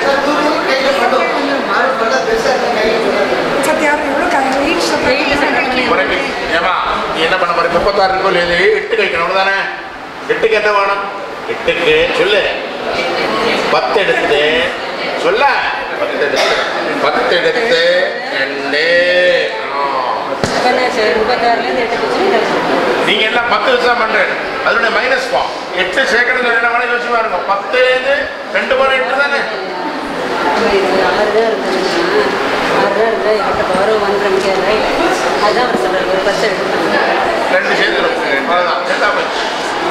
Speaker 2: உனக்கு ஏமா நீ என்ன பண்ண போற முப்பத்தாறு இருக்கோ இல்லையா எட்டு கழிக்கணும் அவ்வளவுதானே எட்டுக்கு என்ன வேணும் எட்டுக்கு சொல்லு பத்து எடுத்து சொல்ல பத்து எடுத்து பத்து எடுத்து ரெண்டு ஆ.
Speaker 4: அப்ப என்ன சரி, முப்பத்தாறுலேருந்து எட்டு வச்சு
Speaker 2: நீங்க எல்லாம் பத்து வருஷம் பண்றேன் அதனுடைய மைனஸ் ஃபார்ம் எட்டு சேர்க்கணும் சொல்லி என்ன வேணும் யோசிச்சு பாருங்க பத்துலேருந்து ரெண்டு மணி எட்டு தானே
Speaker 4: இது ஆறு தான் இருந்ததுன்னா ஆறு தான் இருந்தால் என்கிட்ட பவர் ஒன்றரை முடியாது அதுதான் அவர் சொல்கிறார் ஒரு பத்து எடுக்கணும்
Speaker 2: ரெண்டு சேர்த்துடும் அவ்வளோதான் சேர்த்தா போச்சு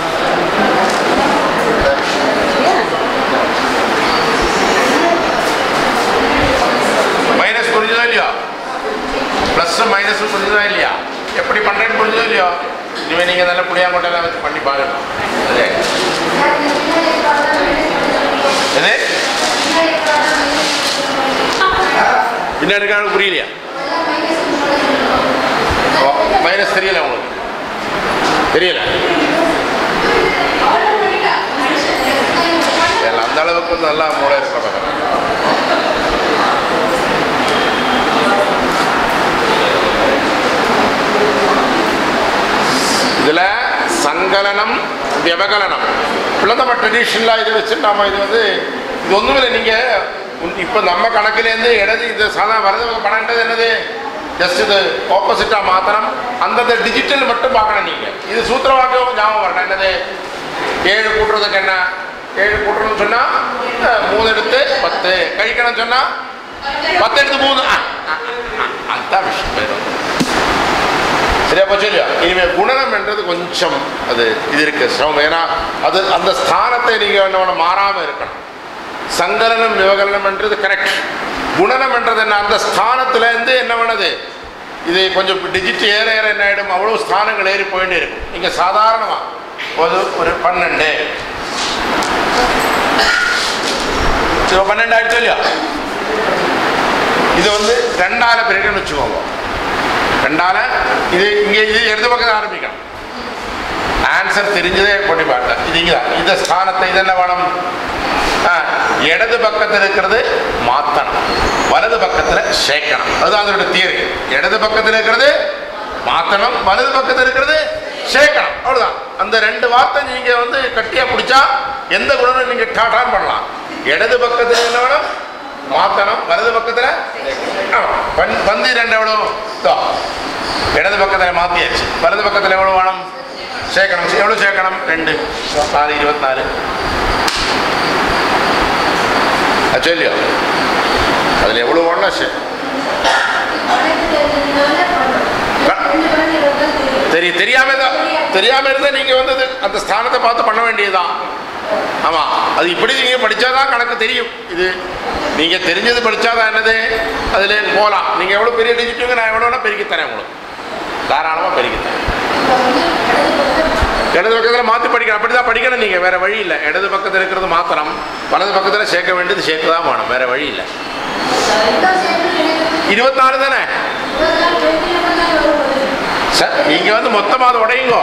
Speaker 2: மைனஸ் புரிஞ்சுதோ இல்லையோ ப்ளஸ் மைனஸ் புரிஞ்சுதா இல்லையா எப்படி பண்ணுறேன்னு புரிஞ்சுதோ இல்லையோ இனிமேல் நீங்கள் நல்ல புளியாங்கொட்டையெல்லாம் வச்சு பண்ணி பார்க்கணும் அது எது பின்னாடி இருக்காங்க புரியலையா மைனஸ் தெரியல உங்களுக்கு தெரியல இல்ல, அந்த அளவுக்கு வந்து நல்லா மூளை இருக்க பார்க்குறேன் இதுல சங்கலனம் வியவகலனம் இப்பெல்லாம் நம்ம ட்ரெடிஷ்னலாக இதை வச்சு நாம இது வந்து இது ஒன்றுமில்லை நீங்கள் இப்போ நம்ம கணக்குலேருந்து இடது இது சாதாரண வரது பணன்றது என்னது ஜஸ்ட் இது ஆப்போசிட்டாக மாற்றணும் அந்தந்த டிஜிட்டல் மட்டும் பார்க்கணும் நீங்கள் இது சூத்திரவாக்கியம் ஞாபகம் வரணும் என்னது ஏழு கூட்டுறதுக்கு என்ன ஏழு கூட்டுறதுன்னு சொன்னால் மூணு எடுத்து பத்து கழிக்கணும்னு சொன்னால் பத்து எடுத்து மூணு ஆ, ஆ, ஆ, ஆ, அதான் விஷயம் பேர் வந்து சரியா போச்சு இல்லையா இனிமே குணனம் என்றது கொஞ்சம் அது இது இருக்கு சிரமம் ஏன்னா அது அந்த ஸ்தானத்தை நீங்க என்ன பண்ணணும், மாறாம இருக்கணும் சங்கலனம் விவகலனம் என்றது கரெக்ட் குணனம் என்றது என்ன அந்த ஸ்தானத்துல இருந்து என்ன பண்ணுது இது கொஞ்சம் டிஜிட் ஏற ஏற என்ன ஆயிடும் அவ்வளவு ஸ்தானங்கள் ஏறி போயிட்டே இருக்கும் நீங்க சாதாரணமா ஒரு ஒரு பன்னெண்டு இப்போ பன்னெண்டு ஆயிடுச்சு இல்லையா இது வந்து ரெண்டால பிரிக்கணும்னு வச்சுக்கோங்க ரெண்டால இது இங்கே இது இடது பக்கத்தில் ஆரம்பிக்கணும் ஆன்சர் தெரிஞ்சதே பண்ணி பார்த்தேன் இது இங்கே தான் இந்த ஸ்தானத்தை இது என்ன வேணும் ஆ, இடது பக்கத்தில் இருக்கிறது மாற்றணும் வலது பக்கத்தில் சேர்க்கணும் அதுதான் அதோட தியரி இடது பக்கத்தில் இருக்கிறது மாற்றணும் வலது பக்கத்தில் இருக்கிறது சேர்க்கணும் அவ்வளோதான் அந்த ரெண்டு வார்த்தை நீங்கள் வந்து கட்டியாக பிடிச்சா எந்த குணமும் நீங்கள் டாட்டான் பண்ணலாம் இடது பக்கத்தில் என்ன வேணும் மாற்றணும் வலது பக்கத்தில் பன் பந்து ரெண்டு எவ்வளோ இதோ இடது பக்கத்தில் மாற்றியாச்சு வலது பக்கத்தில் எவ்வளோ வேணும் சேர்க்கணும் எவ்வளோ சேர்க்கணும் ரெண்டு நாலு இருபத்தி நாலு சொல்லியோ அதில் எவ்வளோ வேணும்னா சரி சரி தெரியாம தான் தெரியாம இருந்தா நீங்க வந்து அது- அந்த ஸ்தானத்தை பார்த்து பண்ண வேண்டியதுதான் ஆமா அது இப்படி நீங்க படிச்சாதான் கணக்கு தெரியும் இது நீங்க தெரிஞ்சது படிச்சாதான் என்னது அதுல போகலாம் நீங்க எவ்வளவு பெரிய டிஜிட்டுங்க நான் எவ்வளோ வேணா பெருக்கி தரேன் உங்களுக்கு தாராளமா பெருக்கி தரேன் இடது பக்கத்தில் மாற்றி படிக்கணும் அப்படி தான் படிக்கணும் நீங்கள் வேற வழி இல்லை இடது பக்கத்தில் இருக்கிறது மாத்திரம் வலது பக்கத்தில் சேர்க்க வேண்டியது சேர்க்க தான் வேணும் வேற வழி இல்லை இருபத்தாறு தானே சார் நீங்கள் வந்து மொத்தமாக அதை உடையுங்கோ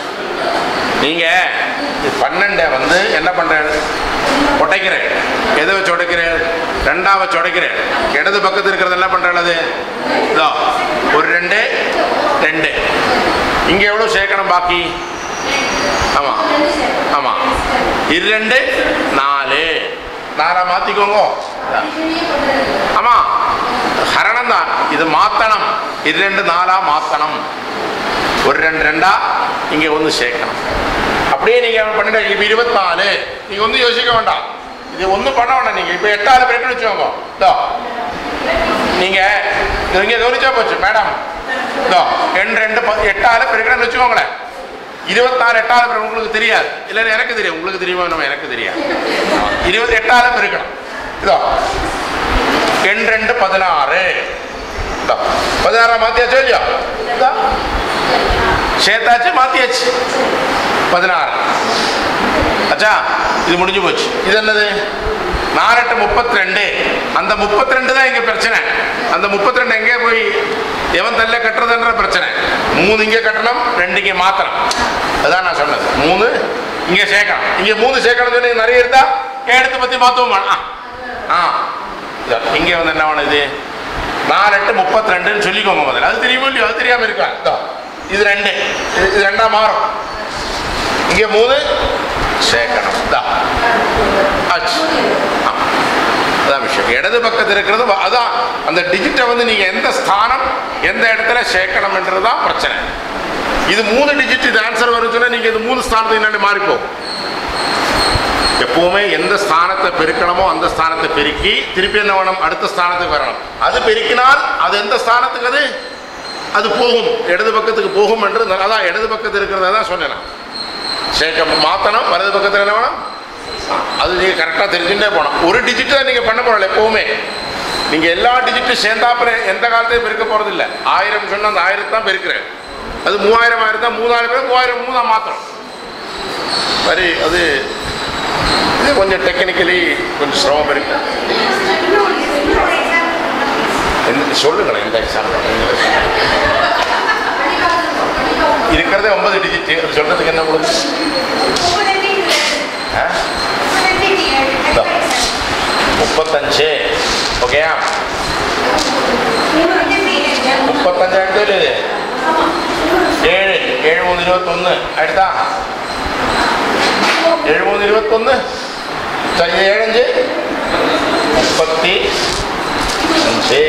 Speaker 2: நீங்கள் பன்னெண்டை வந்து என்ன பண்ணுறேன் உடைக்கிறேன் எதை வச்சு உடைக்கிறேன் ரெண்டா வச்சு உடைக்கிறேன் இடது பக்கத்தில் இருக்கிறது என்ன பண்ணுறேன் அது இதோ ஒரு ரெண்டு ரெண்டு இங்கே எவ்வளோ சேர்க்கணும் பாக்கி ஆமாம் ஆமாம் இது ரெண்டு நாலு நாலா மாற்றிக்கோங்க ஆமாம் ஹரணம் தான் இது மாற்றணும் இது ரெண்டு நாலா மாற்றணும் ஒரு ரெண்டு ரெண்டா இங்கே வந்து சேர்க்கணும் அப்படியே நீங்கள் பண்ணிட்டு இப்போ இருபத்தாலு நீங்கள் ஒன்றும் யோசிக்க வேண்டாம் இது ஒன்றும் பண்ண வேண்டாம் நீங்கள் இப்போ எட்டாவது பேருக்கு வச்சுக்கோங்க இதோ நீங்கள் இங்கே கவனிச்சா போச்சு மேடம் இதோ எண் ரெண்டு ப- எட்டாவது பெருக்கணும்னு வச்சுக்கோங்களேன் இருபத்தாறு எட்டாவது பெருக்கு உங்களுக்கு தெரியாது இல்லைன்னு எனக்கு தெரியும் உங்களுக்கு தெரியுமா நம்ம எனக்கு தெரியாது இருபத்தி எட்டாவது பெருக்கணும் இதோ எண் ரெண்டு பதினாறு இதோ பதினாறாம் மாத்தியாச்சோ இல்லையா இதோ சேர்த்தாச்சு மாத்தியாச்சு பதினாறு அச்சா இது முடிஞ்சு போச்சு இது என்னது நாலெட்டு முப்பத்தி ரெண்டு அந்த முப்பத்தி ரெண்டு தான் இங்க பிரச்சனை அந்த முப்பத்தி ரெண்டு எங்கே போய் எவன் தள்ள கட்டுறதுன்ற பிரச்சனை மூணு இங்கே கட்டணும் ரெண்டு இங்கே மாத்தணும் அதான் நான் சொன்னது மூணு இங்கே சேர்க்கணும் இங்கே மூணு சேர்க்கணும் சொல்லி நிறைய இருந்தா எடுத்து பத்தி மாத்தவும் வேணாம். ஆ இதோ, இங்கே வந்து என்ன பண்ணுது நாலு எட்டு முப்பத்தி ரெண்டுன்னு சொல்லிக்கோங்க முதல்ல அது தெரியுமோ இல்லையோ அது தெரியாம இருக்கா இதோ இது ரெண்டு இது இது ரெண்டா மாறும் இங்கே மூணு சேர்க்கணும் இதா ஆச்சு ஆ. அதான் விஷயம் இடது பக்கத்தில் இருக்கிறது வ- அதான் அந்த டிஜிட்டை வந்து நீங்க எந்த ஸ்தானம் எந்த இடத்துல சேர்க்கணும்ன்றது தான் பிரச்சனை இது மூணு டிஜிட் இது ஆன்சர் வரும்னு சொன்னா நீங்க இது மூணு ஸ்தானத்துக்கு என்னென்னு மாறிப்போம் எப்பவுமே எந்த ஸ்தானத்தை பெருக்கணுமோ அந்த ஸ்தானத்தை பெருக்கி திருப்பி என்ன வேணும் அடுத்த ஸ்தானத்துக்கு வரணும் அது பெருக்கினால் அது எந்த ஸ்தானத்துக்கு அது அது போகும் இடது பக்கத்துக்கு போகும் என்று நான் அதான் இடது பக்கத்தில் இருக்கிறத தான் சொன்னேன் நான். சேர்க்க மாற்றணும் வலது பக்கத்தில் என்ன வேணும் ஆ, அது நீங்கள் கரெக்டாக தெரிஞ்சுட்டே போகணும் ஒரு டிஜிட் தான் நீங்கள் பண்ண போகிறல எப்போவுமே நீங்கள் எல்லா டிஜிட்டும் சேர்ந்தாப்புல எந்த காலத்தையும் பெருக்க போகிறது இல்லை ஆயிரம் சொன்னால் அந்த ஆயிரத்து தான் பெருக்கிறேன் அது மூவாயிரம் ஆயிரம் தான் மூணாயிரம் பேர் மூவாயிரம் மூணா மாத்திரம் சரி அது இது கொஞ்சம் டெக்னிக்கலி கொஞ்சம் சிரமம் இருக்கு எந்த- சொல்லுங்களேன் இந்த எக்ஸாம்பிள் இருக்கிறதே ஒன்பது டிஜிட் அது சொல்றதுக்கு என்ன உங்களுக்கு ஆ? இதோ. முப்பத்தஞ்சு ஓகேயா முப்பத்தஞ்சு அடுத்து இது ഏഴ് ഏഴ് മൂന്ന് ഇരുപത്തൊന്ന് അടുത്താ ഏഴ് മൂന്ന് ഇരുപത്തൊന്ന് ച- ഏഴഞ്ച് മുപ്പത്തി അഞ്ച്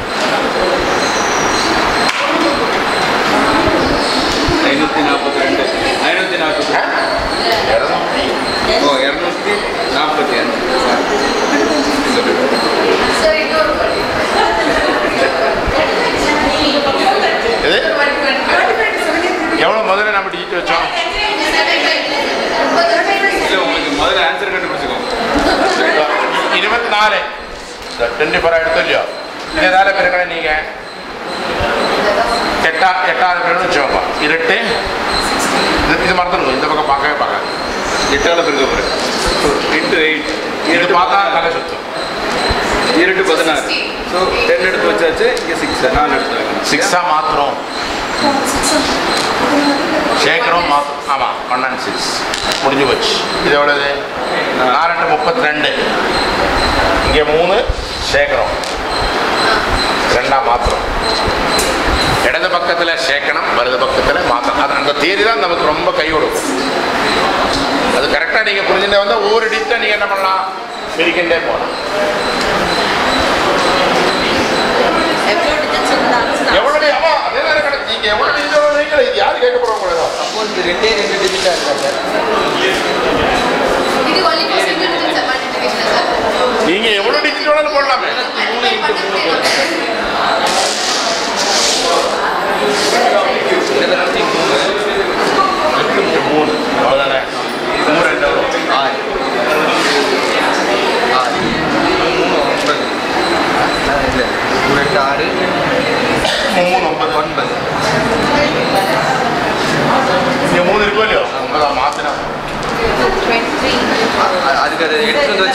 Speaker 5: ஐநூற்றி நாற்பத்தி ரெண்டு ஐநூற்றி நாற்பத்தி
Speaker 2: ആ? ഇരുന്നൂറ്റി
Speaker 5: ஓ இரநூத்தி நாற்பத்தி அஞ்சு
Speaker 2: இது எவ்வளோ முதல்ல நம்ம டிஜிட் வச்சோம்
Speaker 5: இல்லை உங்களுக்கு முதல்ல ஆன்சர் கண்டுபிடிச்சிக்கோங்க
Speaker 2: ഇരുപത്തി നാല് ട്വൻറ്റി ഫോർ എടുത്തല്ലോ ഇത് ഏതായാലും പെരുക്കണേ നീங்க எட்டா எட்டாவது பேர் வச்சுக்கோங்க இருட்டு இது இது மறந்துடுங்க இந்த பக்கம் பார்க்கவே பார்க்காது
Speaker 5: எட்டால் பிறகு போகிறேன் இன்ட்டு எயிட்
Speaker 2: இது பார்த்தா தலை சுத்தம்
Speaker 5: இரண்டு பதினாறு ஸோ டென் எடுத்து வச்சாச்சு இங்கே சிக்ஸ் நாலு எடுத்து வைக்கணும்
Speaker 2: சிக்ஸா மாத்திரம் சேர்க்கிறோம் மாத்திரம் ஆமாம் ஒன் அண்ட் சிக்ஸ் முடிஞ்சு போச்சு இது எவ்வளவு நாலு ரெண்டு முப்பத்தி ரெண்டு இங்கே மூணு சேர்க்கிறோம் ரெண்டா மாத்திரம் இடது பக்கத்தில் சேர்க்கணும் வலது பக்கத்தில் மாத்திரம் அது அந்த தேதி தான் நமக்கு ரொம்ப கை கொடுக்கும் அது கரெக்டாக நீங்கள் புரிஞ்சுட்டே வந்தால் ஒவ்வொரு டிஜிட்டை நீங்கள் என்ன பண்ணலாம் பிரிக்கின்றே போகலாம் எவ்வளோ டி- ஆமா அதே தானே கணக்கு நீங்கள் எவ்வளோ டிஜிட்டல் நீங்கள் இது யார் கேட்க போகிறோம் உங்களுக்கு
Speaker 1: அப்போ இந்த ரெண்டே ரெண்டு டிஜிட்டாக இருக்கா சார்
Speaker 6: இது only for single digits multiplication, sir.
Speaker 2: நீங்கள் எவ்வளோ டிஜிட் வேணாலும் போடலாமே
Speaker 6: Multiply பண்ணிட்டு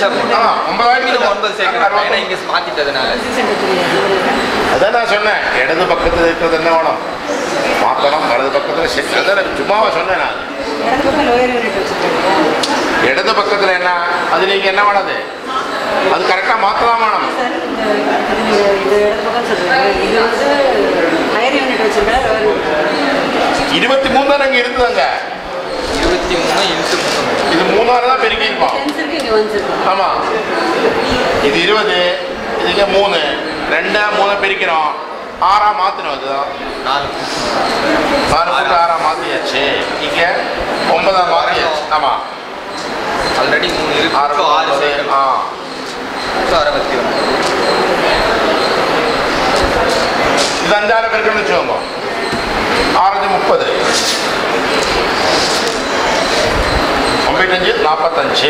Speaker 5: எக்ஸ்ட்ரா
Speaker 2: ஆ, ஒன்பதாயிரத்தி
Speaker 5: இது ஒன்பது சேர்க்கணும் ஏன்னா இங்கே மாற்றிட்டதுனால
Speaker 2: அதான் நான் சொன்னேன் இடது பக்கத்தில் இருக்கிறது என்ன வேணும் மாற்றணும் வலது பக்கத்தில் செக் அதான் சும்மாவா சொன்னேன் நான்
Speaker 4: இடது பக்கம் லோயர் யூனிட் வச்சுருக்காங்க
Speaker 2: இடது பக்கத்தில் என்ன அது நீங்கள் என்ன வேணது அது கரெக்டாக மாற்றலாம் வேணும்
Speaker 4: சார் இந்த இது இது இடது பக்கம் சொல்கிறேன் இது வந்து ஹையர் யூனிட் வச்சுருக்கா லோயர் யூனிட்
Speaker 2: இருபத்தி மூணு தான் இங்கே இருக்குதுங்க
Speaker 5: இருபத்தி மூணு இன்ட்டு மூணு
Speaker 2: இது மூணாறு தான் பெருக்கியிருக்கோம்
Speaker 4: டென்ஸ் இருக்கு இங்கே ஒன்ஸ் இருக்கு
Speaker 2: ஆமாம் இது இருபது இதுங்க மூணு ரெண்டா மூணு பிரிக்கிறோம் ஆறா மாற்றணும் அதுதான்
Speaker 5: நாலு
Speaker 2: நாலு போட்டு ஆறா மாற்றியாச்சு இங்கே ஒன்பதாம் மாற்றியாச்சு ஆமாம்
Speaker 5: ஆல்ரெடி மூணு இருக்கு
Speaker 2: ஆறு
Speaker 5: So, ஆறு
Speaker 2: ஒன்பது
Speaker 5: சேர்க்கணும்
Speaker 2: ஆ
Speaker 5: So, அறுபத்தி ஒன்று
Speaker 2: இது அஞ்சாறு பேருக்குன்னு வச்சுக்கோங்க ஆறஞ்சு முப்பது ஒம்பத்தஞ்சு நாற்பத்தஞ்சு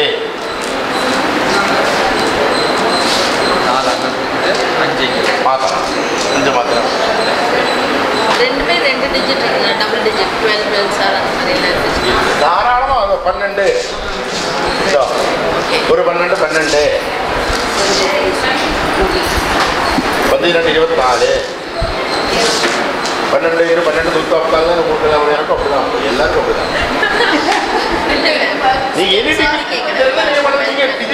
Speaker 5: நாலு அங்கே கொடுத்துட்டு அஞ்சு இங்கே
Speaker 2: மாற்றலாம் அஞ்சு மாத்திரம்
Speaker 6: ரெண்டுமே ரெண்டு டிஜிட் இருக்குல்ல double digit twelve twelve sir அந்த மாதிரிலாம் இருந்துச்சு
Speaker 2: தாராளமாக அது பன்னெண்டு இதோ, ஒரு பன்னெண்டு பன்னெண்டு பதினெண்டு இருபத்தி நாலு பன்னெண்டு இரு பன்னெண்டு நூற்றி ஐம்பத்தாறு தான் உங்களுக்கு எல்லாருக்கும் அப்படிதான் எல்லாருக்கும் அப்படிதான் நீங்க எனி டிஜிட் இதெல்லாம் நீங்க பண்ணுங்க. நீங்க